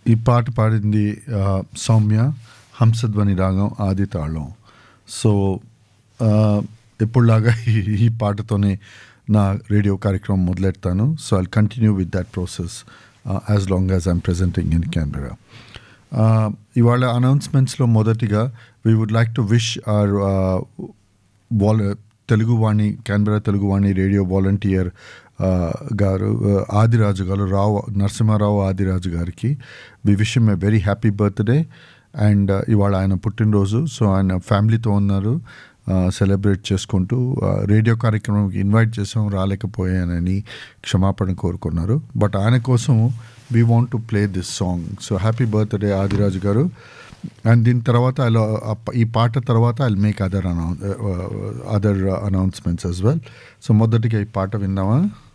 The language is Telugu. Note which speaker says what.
Speaker 1: ఈ పాట పాడింది ఆ, సౌమ్య హంసధ్వని రాగం ఆది తాళం సో ఆ, ఎప్పుడులాగా ఈ ఈ పాటతోనే నా రేడియో కార్యక్రమం మొదలెడతాను so I continue with that process as long as I'm presenting in camera ఇవాళ అనౌన్స్మెంట్స్లో మొదటిగా we would like to wish our వాల్ Telugu Vani Canberra Telugu Vani radio volunteer garu uh, Adiraju garu Rao Narasimharao Adiraju గారికి we wish a very happy birthday and ఇవాళ ఆయన పుట్టినరోజు సో ఆయన ఫ్యామిలీతో ఉన్నారు సెలబ్రేట్ చేసుకుంటూ uh, రేడియో కార్యక్రమంకి ఇన్వైట్ చేసాం రాలేకపోయానని క్షమాపణ కోరుకున్నారు బట్ ఆయన కోసం we want to play this song so happy birthday Adiraju garu and దీని తర్వాత ఐ ఈ పాట తర్వాత I make other announce other announcements as well so మొదటిగా ఈ పాట విందామా